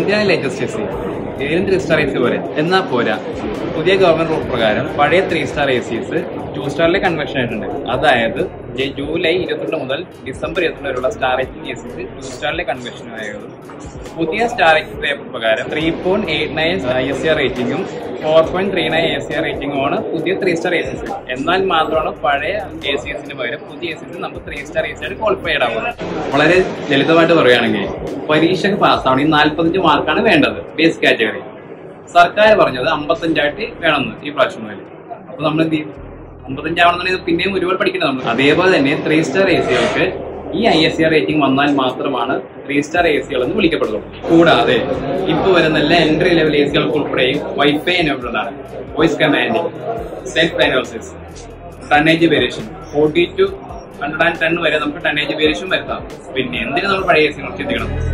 എന്തിനാണ് latest A C ഏതും three star A C പോലെ എന്നാ പോരാ പുതിയ ഗവൺമെന്റ് റൂൾ പ്രകാരം പഴയ three star A Cs two സ്റ്റാറിലെ കൺവെർഷൻ ആയിട്ടുണ്ട് അതായത് ജെ- ജൂലൈ ഇരുപത്തിരണ്ട് മുതൽ ഡിസംബർ ഇരുപത്തിരണ്ട് വരെയുള്ള star rating A Cs two സ്റ്റാറിലെ കൺവെർഷൻ ആയത് പുതിയ സ്റ്റാർ റേറ്റിംഗ് പേപ്പർ പ്രകാരം three point eight nine I S R റേറ്റിംഗും four point three nine A C R റേറ്റിംഗും ആണ് പുതിയ three star A C C എന്നാൽ മാത്രമാണ് പഴയ എ സി എസിന് പകരം പുതിയ എ സി സി നമുക്ക് ത്രീ സ്റ്റാർ എ സി ആയിട്ട് ക്വാളിഫൈഡ് ആവുന്നത് വളരെ ലളിതമായിട്ട് പറയുകയാണെങ്കിൽ പരീക്ഷയ്ക്ക് പാസ്സാവണമെങ്കിൽ നാൽപ്പത്തഞ്ച് മാർക്കാണ് വേണ്ടത് ബേസ് കാറ്റഗറി സർക്കാർ പറഞ്ഞത് അമ്പത്തഞ്ചായിട്ട് വേണമെന്ന് ഈ പ്രാവശ്യം മുതൽ അപ്പൊ നമ്മൾ എന്ത് ചെയ്യും അമ്പത്തഞ്ചാവണമെന്നുണ്ടെങ്കിൽ പിന്നെയും ഒരുപാട് പഠിക്കണം നമ്മൾ അതേപോലെ തന്നെ ത്രീ സ്റ്റാർ എ സികൾക്ക് ഈ I S C R rating വന്നാൽ മാത്രമാണ് ത്രീ സ്റ്റാർ എ സികൾ എന്ന് വിളിക്കപ്പെടുള്ളൂ കൂടാതെ ഇപ്പൊ വരുന്ന എല്ലാ എൻട്രി ലെവൽ എ സികൾക്ക് ഉൾപ്പെടെയും വൈഫൈ എനേബിൾഡ് ആണ് voice commanding self diagnosis tonnage variation forty two hundred and ten വരെ നമുക്ക് ടണ്ണേജ് വേരിയേഷൻ വരുത്താം പിന്നെ എന്തിനു നമ്മൾ പഴയ എ സികൾ ചിന്തിക്കണം